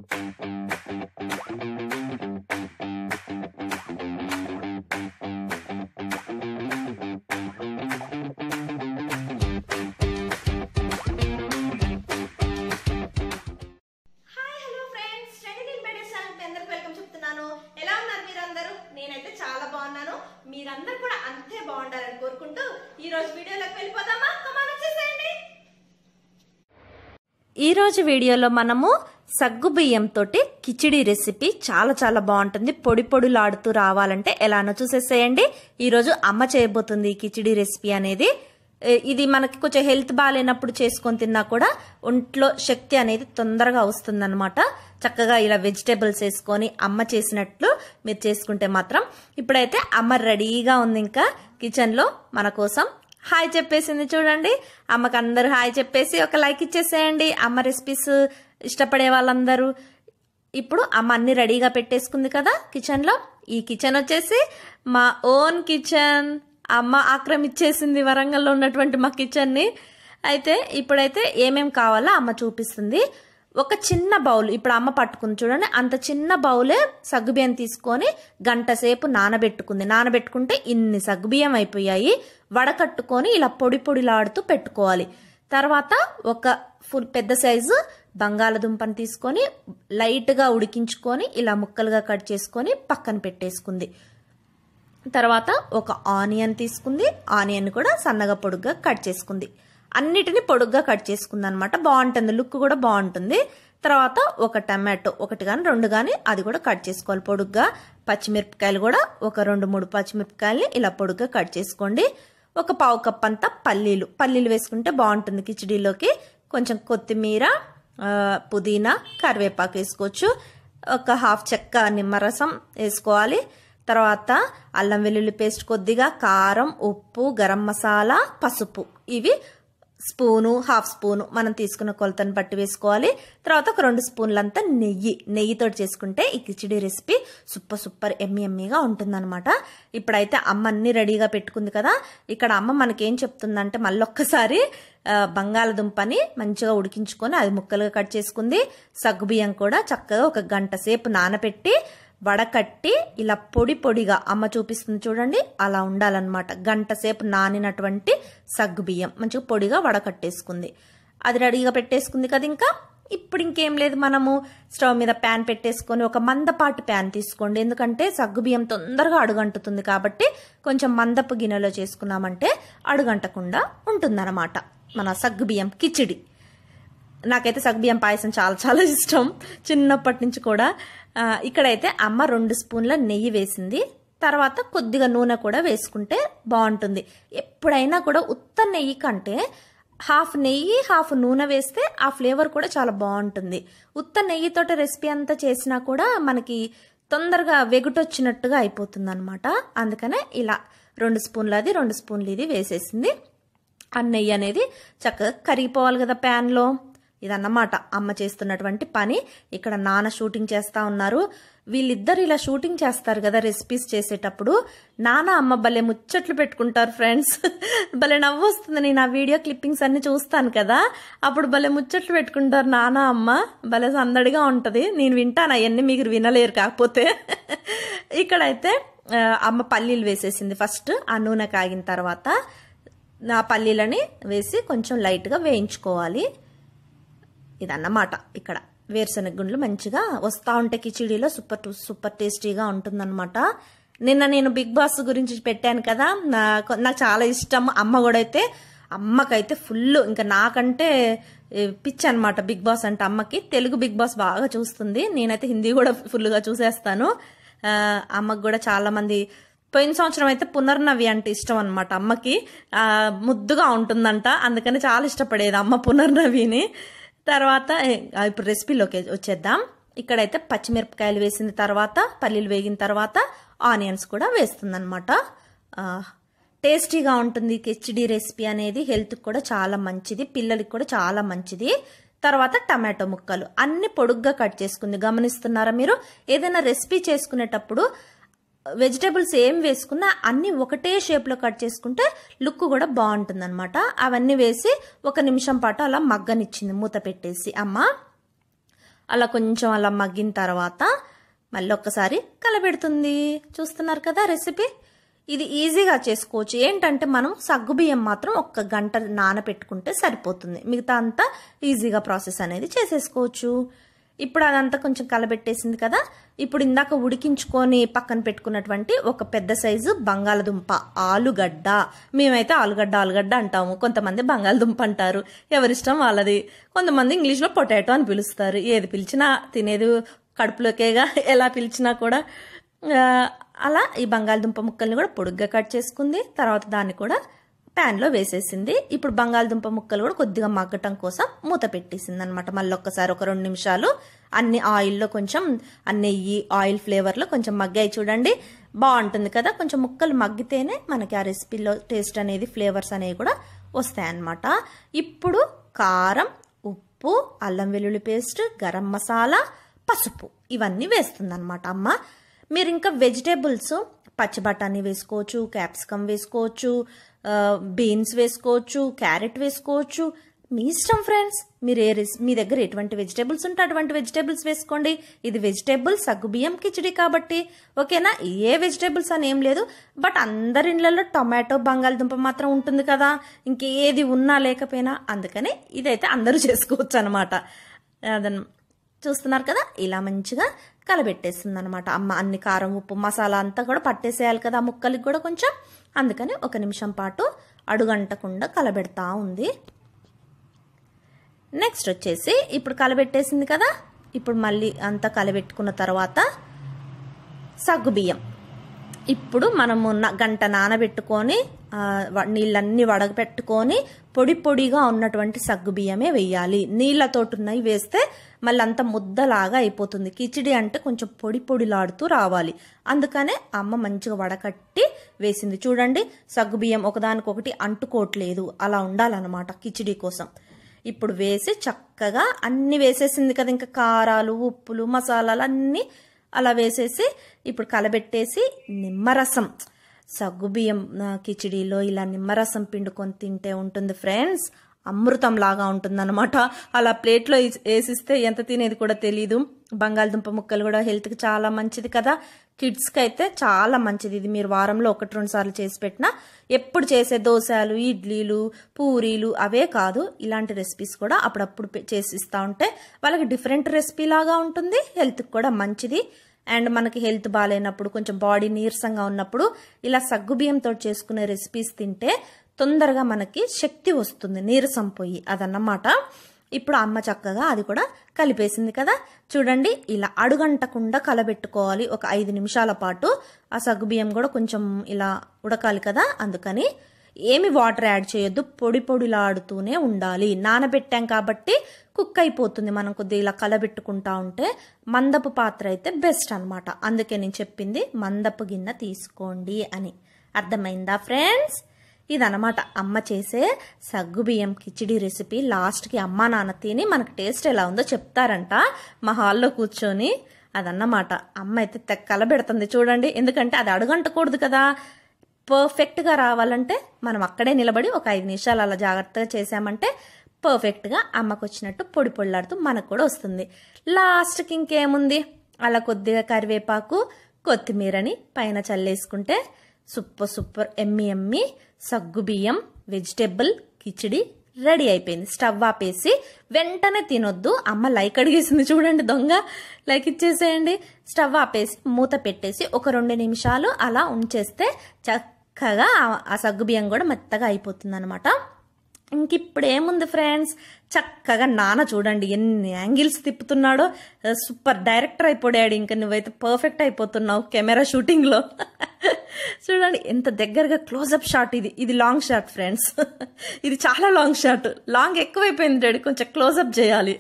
hi hello friends study in better channel కి అందరికి welcome చెప్తున్నాను ఎలా ఉన్నారు మీరందరూ నేనైతే చాలా బాగున్నాను మీరందరూ కూడా అంతే బాగుండాలని కోరుకుంటూ ఈ రోజు వీడియోలోకి వెళ్ళిపోదామా కమాన్ వచ్చేసేయండి ఈరోజు వీడియోలో మనము సగ్గు బియ్యంతో కిచిడి రెసిపీ చాలా చాలా బాగుంటుంది పొడి పొడిలాడుతూ రావాలంటే ఎలానో చూసేసేయండి ఈరోజు అమ్మ చేయబోతుంది ఈ కిచిడి రెసిపీ అనేది ఏ, ఇది మనకి కొంచెం హెల్త్ బాగాలేనప్పుడు చేసుకొని తిన్నా కూడా ఒంట్లో శక్తి అనేది తొందరగా వస్తుందన్నమాట చక్కగా ఇలా వెజిటేబుల్స్ వేసుకొని అమ్మ చేసినట్లు మీరు చేసుకుంటే మాత్రం ఇప్పుడైతే అమ్మ రెడీగా ఉంది ఇంకా కిచెన్లో మన కోసం హాయ్ చెప్పేసింది చూడండి అమ్మకి అందరూ హాయ్ చెప్పేసి ఒక లైక్ ఇచ్చేసేయండి అమ్మ రెసిపీస్ ఇష్టపడే వాళ్ళందరూ ఇప్పుడు అమ్మ అన్ని రెడీగా పెట్టేసుకుంది కదా కిచెన్లో ఈ కిచెన్ వచ్చేసి మా ఓన్ కిచెన్ అమ్మ ఆక్రమించేసింది వరంగల్లో ఉన్నటువంటి మా కిచెన్ని అయితే ఇప్పుడైతే ఏమేం కావాలో అమ్మ చూపిస్తుంది ఒక చిన్న బౌల్ ఇప్పుడు అమ్మ పట్టుకుంది చూడండి అంత చిన్న బౌలే సగ్గుబియ్యం తీసుకొని గంట సేపు నానబెట్టుకుంది నానబెట్టుకుంటే ఇన్ని సగ్గుబియ్యం అయిపోయాయి వడకట్టుకొని ఇలా పొడి పొడిలాడుతూ పెట్టుకోవాలి తర్వాత ఒక ఫుల్ పెద్ద సైజు బంగాళదుంపని తీసుకొని లైట్గా ఉడికించుకొని ఇలా ముక్కలుగా కట్ చేసుకొని పక్కన పెట్టేసుకుంది తర్వాత ఒక ఆనియన్ తీసుకుంది ఆనియన్ కూడా సన్నగా పొడుగ్గా కట్ చేసుకుంది అన్నిటిని పొడుగ్గా కట్ చేసుకుంది అనమాట బాగుంటుంది లుక్ కూడా బాగుంటుంది తర్వాత ఒక టమాటో ఒకటి కానీ రెండు కానీ అది కూడా కట్ చేసుకోవాలి పొడుగ్గా పచ్చిమిరపకాయలు కూడా ఒక రెండు మూడు పచ్చిమిరపకాయలని ఇలా పొడుగ్గా కట్ చేసుకోండి ఒక పావు కప్ అంతా పల్లీలు పల్లీలు వేసుకుంటే బాగుంటుంది కిచడీలోకి కొంచెం కొత్తిమీర ఆ, పుదీనా కరివేపాకు వేసుకోవచ్చు ఒక హాఫ్ చెక్క నిమ్మరసం వేసుకోవాలి తర్వాత అల్లం వెల్లుల్లి పేస్ట్ కొద్దిగా కారం ఉప్పు గరం మసాలా పసుపు ఇవి స్పూను హాఫ్ స్పూను మనం తీసుకున్న కొలతను బట్టి వేసుకోవాలి తర్వాత ఒక రెండు స్పూన్లంతా నెయ్యి నెయ్యితో చేసుకుంటే ఈ కిచిడి రెసిపీ సూపర్ సూపర్ ఎమ్మి ఎమ్మిగా ఉంటుందన్నమాట ఇప్పుడైతే అమ్మ అన్ని రెడీగా పెట్టుకుంది కదా ఇక్కడ అమ్మ మనకేం చెప్తుందంటే మళ్ళొక్కసారి ఆ, బంగాళదుంపని మంచిగా ఉడికించుకొని అది ముక్కలుగా కట్ చేసుకుంది సగ్గుబియ్యం కూడా చక్కగా ఒక గంట సేపు నానబెట్టి వడకట్టి ఇలా పొడి పొడిగా అమ్మ చూపిస్తుంది చూడండి అలా ఉండాలన్నమాట గంట సేపు నానినటువంటి సగ్గు బియ్యం మంచిగా పొడిగా వడకట్టేసుకుంది అది రెడీగా పెట్టేసుకుంది కదా ఇంకా ఇప్పుడు ఇంకేం లేదు మనము స్టవ్ మీద ప్యాన్ పెట్టేసుకొని ఒక మందపాటి ప్యాన్ తీసుకోండి ఎందుకంటే సగ్గు బియ్యం తొందరగా అడుగంటుతుంది కాబట్టి కొంచెం మందపు గిన్నెలో చేసుకున్నామంటే అడుగంటకుండా ఉంటుందన్నమాట మన సగ్గు బియ్యం కిచిడి నాకైతే సగ్బియ్యం పాయసం చాలా చాలా ఇష్టం చిన్నప్పటి నుంచి కూడా ఆ, ఇక్కడైతే అమ్మ రెండు స్పూన్ల నెయ్యి వేసింది తర్వాత కొద్దిగా నూనె కూడా వేసుకుంటే బాగుంటుంది ఎప్పుడైనా కూడా ఉత్త నెయ్యి కంటే హాఫ్ నెయ్యి హాఫ్ నూనె వేస్తే ఆ ఫ్లేవర్ కూడా చాలా బాగుంటుంది ఉత్త నెయ్యితోట రెసిపీ అంతా చేసినా కూడా మనకి తొందరగా వెగుటొచ్చినట్టుగా అయిపోతుంది అనమాట అందుకనే ఇలా రెండు స్పూన్లు అది రెండు స్పూన్లు ఇది వేసేసింది ఆ నెయ్యి అనేది చక్కగా కరిగిపోవాలి కదా ప్యాన్లో ఇదన్నమాట అమ్మ చేస్తున్నటువంటి పని ఇక్కడ నాన్న షూటింగ్ చేస్తా ఉన్నారు వీళ్ళిద్దరు ఇలా షూటింగ్ చేస్తారు కదా రెసిపీస్ చేసేటప్పుడు నాన్న అమ్మ భలే ముచ్చట్లు పెట్టుకుంటారు ఫ్రెండ్స్ భలే నవ్వు వస్తుంది నేను ఆ వీడియో క్లిప్పింగ్స్ అన్ని చూస్తాను కదా అప్పుడు భలే ముచ్చట్లు పెట్టుకుంటారు నాన్న అమ్మ భలే సందడిగా ఉంటుంది నేను వింటాను అవన్నీ మీరు వినలేరు కాకపోతే ఇక్కడైతే ఆ, అమ్మ పల్లీలు వేసేసింది ఫస్ట్ ఆ నూనె కాగిన తర్వాత నా పల్లీలని వేసి కొంచెం లైట్గా వేయించుకోవాలి ఇదన్నమాట ఇక్కడ వేరుశనగ గుండ్లు మంచిగా వస్తూ ఉంటాయి కిచిడీలో సూపర్ టు- సూపర్ టేస్టీగా ఉంటుందన్నమాట నిన్న నేను బిగ్ బాస్ గురించి పెట్టాను కదా నాకు నాకు చాలా ఇష్టం అమ్మ కూడా అయితే అమ్మకైతే ఫుల్ ఇంకా నాకంటే ఏ, పిచ్చి అనమాట బిగ్ బాస్ అంటే అమ్మకి తెలుగు బిగ్ బాస్ బాగా చూస్తుంది నేనైతే హిందీ కూడా ఫుల్గా చూసేస్తాను ఆ, అమ్మకు కూడా చాలా మంది పోయిన సంవత్సరం అయితే పునర్నవి అంటే ఇష్టం అనమాట అమ్మకి ఆ, ముద్దుగా ఉంటుందంట అందుకని చాలా ఇష్టపడేది అమ్మ పునర్నవిని తర్వాత ఏ, ఆ, ఇప్పుడు రెసిపీలోకి వచ్చేద్దాం ఇక్కడైతే పచ్చిమిరపకాయలు వేసిన తర్వాత పల్లీలు వేగిన తర్వాత ఆనియన్స్ కూడా వేస్తుందన్నమాట ఆ, టేస్టీగా ఉంటుంది కిచిడి రెసిపీ అనేది హెల్త్కి కూడా చాలా మంచిది పిల్లలకి కూడా చాలా మంచిది తర్వాత టమాటో ముక్కలు అన్ని పొడుగ్గా కట్ చేసుకుంది గమనిస్తున్నారా మీరు ఏదైనా రెసిపీ చేసుకునేటప్పుడు వెజిటేబుల్స్ ఏం వేసుకున్నా అన్ని ఒకటే షేప్లో కట్ చేసుకుంటే లుక్ కూడా బాగుంటుంది అనమాట అవన్నీ వేసి ఒక నిమిషం పాటు అలా మగ్గనిచ్చింది మూత పెట్టేసి అమ్మ అలా కొంచెం అలా మగ్గిన తర్వాత మళ్ళీ ఒక్కసారి కలబెడుతుంది చూస్తున్నారు కదా రెసిపీ ఇది ఈజీగా చేసుకోవచ్చు ఏంటంటే మనం సగ్గుబియ్యం మాత్రం ఒక్క గంట నానబెట్టుకుంటే సరిపోతుంది మిగతా అంతా ఈజీగా ప్రాసెస్ అనేది చేసేసుకోవచ్చు ఇప్పుడు అదంతా కొంచెం కలబెట్టేసింది కదా ఇప్పుడు ఇందాక ఉడికించుకొని పక్కన పెట్టుకున్నటువంటి ఒక పెద్ద సైజు బంగాళదుంప ఆలుగడ్డ మేమైతే ఆలుగడ్డ ఆలుగడ్డ అంటాము కొంతమంది బంగాళదుంప అంటారు ఎవరిష్టం వాళ్ళది కొంతమంది ఇంగ్లీష్లో పొటాటో అని పిలుస్తారు ఏది పిలిచినా తినేది కడుపులోకేగా ఎలా పిలిచినా కూడా ఆ, అలా ఈ బంగాళదుంప ముక్కల్ని కూడా పొడుగ్గా కట్ చేసుకుంది తర్వాత దాన్ని కూడా ప్యాన్లో వేసేసింది ఇప్పుడు బంగాళదుంప ముక్కలు కూడా కొద్దిగా మగ్గటం కోసం మూత పెట్టేసింది అనమాట మళ్ళీ ఒక్కసారి ఒక రెండు నిమిషాలు అన్ని ఆయిల్లో కొంచెం ఆ నెయ్యి ఆయిల్ ఫ్లేవర్లో కొంచెం మగ్గాయి చూడండి బాగుంటుంది కదా కొంచెం ముక్కలు మగ్గితేనే మనకి ఆ రెసిపీలో టేస్ట్ అనేది ఫ్లేవర్స్ అనేవి కూడా వస్తాయన్నమాట ఇప్పుడు కారం ఉప్పు అల్లం వెల్లుల్లి పేస్ట్ గరం మసాలా పసుపు ఇవన్నీ వేస్తుందన్నమాట అమ్మ మీరు ఇంకా వెజిటేబుల్స్ పచ్చి బఠానీ వేసుకోవచ్చు క్యాప్సికమ్ వేసుకోవచ్చు ఆ, బీన్స్ వేసుకోవచ్చు క్యారెట్ వేసుకోవచ్చు మీ ఇష్టం ఫ్రెండ్స్ మీరు ఏ రెస్ మీ దగ్గర ఎటువంటి వెజిటేబుల్స్ ఉంటే అటువంటి వెజిటేబుల్స్ వేసుకోండి ఇది వెజిటేబుల్ సగ్గుబియ్యం కిచడి కాబట్టి ఓకేనా ఏ వెజిటేబుల్స్ అని ఏం లేదు బట్ అందరి ఇళ్ళల్లో టొమాటో బంగాళదుంప మాత్రం ఉంటుంది కదా ఇంకేది ఉన్నా లేకపోయినా అందుకని ఇదైతే అందరూ చేసుకోవచ్చు అనమాట అదన్ చూస్తున్నారు కదా ఇలా మంచిగా కలబెట్టేస్తుంది అనమాట అమ్మ అన్ని కారం ఉప్పు మసాలా అంతా కూడా పట్టేసేయాలి కదా ఆ ముక్కలకి కూడా కొంచెం అందుకని ఒక నిమిషం పాటు అడుగంటకుండా కలబెడతా ఉంది నెక్స్ట్ వచ్చేసి ఇప్పుడు కలబెట్టేసింది కదా ఇప్పుడు మళ్ళీ అంతా కలబెట్టుకున్న తర్వాత సగ్గుబియ్యం ఇప్పుడు మనము న- గంట నానబెట్టుకొని ఆ, వ- నీళ్ళన్నీ వడగపెట్టుకొని పొడి పొడిగా ఉన్నటువంటి సగ్గుబియ్యమే వేయాలి నీళ్ళతోటి ఉన్నవి వేస్తే మళ్ళీ అంత ముద్దలాగా అయిపోతుంది కిచిడి అంటే కొంచెం పొడి పొడిలాడుతూ రావాలి అందుకనే అమ్మ మంచిగా వడకట్టి వేసింది చూడండి సగ్గుబియ్యం ఒకదానికొకటి అంటుకోవట్లేదు అలా ఉండాలన్నమాట కిచిడి కోసం ఇప్పుడు వేసి చక్కగా అన్ని వేసేసింది కదా ఇంకా కారాలు ఉప్పులు మసాలాలు అన్నీ అలా వేసేసి ఇప్పుడు కలబెట్టేసి నిమ్మరసం సగ్గుబియ్యం ఆ, కిచిడీలో ఇలా నిమ్మరసం పిండుకొని తింటే ఉంటుంది ఫ్రెండ్స్ అమృతం లాగా ఉంటుందన్నమాట అలా ప్లేట్లో ఇస్- వేసిస్తే ఎంత తినేది కూడా తెలీదు బంగాళదుంప ముక్కలు కూడా హెల్త్కి చాలా మంచిది కదా కిడ్స్కి అయితే చాలా మంచిది ఇది మీరు వారంలో ఒకటి రెండు సార్లు చేసి పెట్టినా ఎప్పుడు చేసే దోశలు ఇడ్లీలు పూరీలు అవే కాదు ఇలాంటి రెసిపీస్ కూడా అప్పుడప్పుడు పె- చేసి ఇస్తూ ఉంటే వాళ్ళకి డిఫరెంట్ రెసిపీ లాగా ఉంటుంది హెల్త్కి కూడా మంచిది అండ్ మనకి హెల్త్ బాగాలేనప్పుడు కొంచెం బాడీ నీరసంగా ఉన్నప్పుడు ఇలా సగ్గుబియ్యంతో చేసుకునే రెసిపీస్ తింటే తొందరగా మనకి శక్తి వస్తుంది నీరసం పోయి అదన్నమాట ఇప్పుడు అమ్మ చక్కగా అది కూడా కలిపేసింది కదా చూడండి ఇలా అడుగంటకుండా కలబెట్టుకోవాలి ఒక ఐదు నిమిషాల పాటు ఆ సగ్గుబియ్యం కూడా కొంచెం ఇలా ఉడకాలి కదా అందుకని ఏమి వాటర్ యాడ్ చేయొద్దు పొడి పొడిలాడుతూనే ఉండాలి నానబెట్టాం కాబట్టి కుక్ అయిపోతుంది మనం కొద్దిగా ఇలా కలబెట్టుకుంటా ఉంటే మందపు పాత్ర అయితే బెస్ట్ అన్నమాట అందుకే నేను చెప్పింది మందపు గిన్నె తీసుకోండి అని అర్థమైందా ఫ్రెండ్స్ ఇదనమాట అమ్మ చేసే సగ్గుబియ్యం కిచిడి రెసిపీ లాస్ట్కి అమ్మ నాన్న తిని మనకు టేస్ట్ ఎలా ఉందో చెప్తారంట మా హాల్లో కూర్చొని అదన్నమాట అమ్మ అయితే తె- కలబెడుతుంది చూడండి ఎందుకంటే అది అడుగంటకూడదు కదా పర్ఫెక్ట్గా రావాలంటే మనం అక్కడే నిలబడి ఒక ఐదు నిమిషాలు అలా జాగ్రత్తగా చేసామంటే పర్ఫెక్ట్గా అమ్మకు వచ్చినట్టు పొడి పొడిలాడుతూ మనకు కూడా వస్తుంది లాస్ట్కి ఇంకేముంది అలా కొద్దిగా కరివేపాకు కొత్తిమీరని పైన చల్లేసుకుంటే సూపర్ సూపర్ ఎమ్మి ఎమ్మి సగ్గు బియ్యం వెజిటేబుల్ కిచిడి రెడీ అయిపోయింది స్టవ్ ఆపేసి వెంటనే తినొద్దు అమ్మ లైక్ అడిగేసింది చూడండి దొంగ లైక్ ఇచ్చేసేయండి స్టవ్ ఆపేసి మూత పెట్టేసి ఒక రెండు నిమిషాలు అలా ఉంచేస్తే చక్కగా ఆ- ఆ సగ్గుబియ్యం కూడా మెత్తగా అయిపోతుంది అనమాట ఇంక ఇప్పుడు ఏముంది ఫ్రెండ్స్ చక్కగా నాన్న చూడండి ఎన్ని యాంగిల్స్ తిప్పుతున్నాడో సూపర్ డైరెక్టర్ అయిపోయాడు ఇంకా నువ్వైతే పర్ఫెక్ట్ అయిపోతున్నావు కెమెరా షూటింగ్లో చూడండి ఎంత దగ్గరగా క్లోజప్ షాట్ ఇది ఇది లాంగ్ షాట్ ఫ్రెండ్స్ ఇది చాలా లాంగ్ షాట్ లాంగ్ ఎక్కువైపోయింది డాడీ కొంచెం క్లోజప్ చేయాలి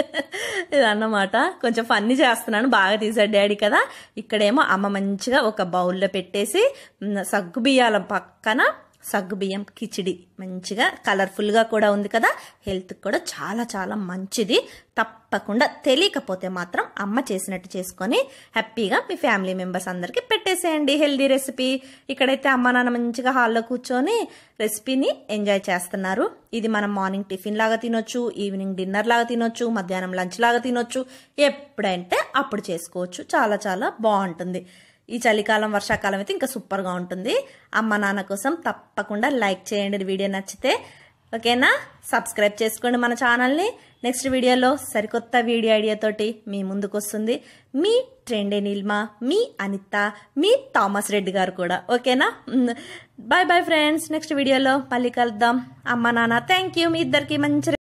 ఇది అన్నమాట కొంచెం ఫన్నీ చేస్తున్నాను బాగా తీసాడు డాడీ కదా ఇక్కడేమో అమ్మ మంచిగా ఒక బౌల్లో పెట్టేసి మ్, సగ్గు బియ్యాల పక్కన సగ్గుబియ్యం కిచిడి మంచిగా కలర్ఫుల్గా కూడా ఉంది కదా హెల్త్కి కూడా చాలా చాలా మంచిది తప్పకుండా తెలియకపోతే మాత్రం అమ్మ చేసినట్టు చేసుకొని హ్యాపీగా మీ ఫ్యామిలీ మెంబర్స్ అందరికీ పెట్టేసేయండి హెల్దీ రెసిపీ ఇక్కడైతే అమ్మ నాన్న మంచిగా హాల్లో కూర్చొని రెసిపీని ఎంజాయ్ చేస్తున్నారు ఇది మనం మార్నింగ్ టిఫిన్ లాగా తినొచ్చు ఈవినింగ్ డిన్నర్ లాగా తినొచ్చు మధ్యాహ్నం లంచ్ లాగా తినొచ్చు ఎప్పుడంటే అప్పుడు చేసుకోవచ్చు చాలా చాలా బాగుంటుంది ఈ చలికాలం వర్షాకాలం అయితే ఇంకా సూపర్గా ఉంటుంది అమ్మ నాన్న కోసం తప్పకుండా లైక్ చేయండి వీడియో నచ్చితే ఓకేనా సబ్స్క్రైబ్ చేసుకోండి మన ఛానల్ని నెక్స్ట్ వీడియోలో సరికొత్త వీడియో ఐడియాతోటి మీ ముందుకు వస్తుంది మీ ట్రెండే నీల్మా మీ అనిత మీ థామస్ రెడ్డి గారు కూడా ఓకేనా బాయ్ బాయ్ ఫ్రెండ్స్ నెక్స్ట్ వీడియోలో మళ్ళీ కలుద్దాం అమ్మ నాన్న థ్యాంక్ యూ మీ ఇద్దరికి మంచి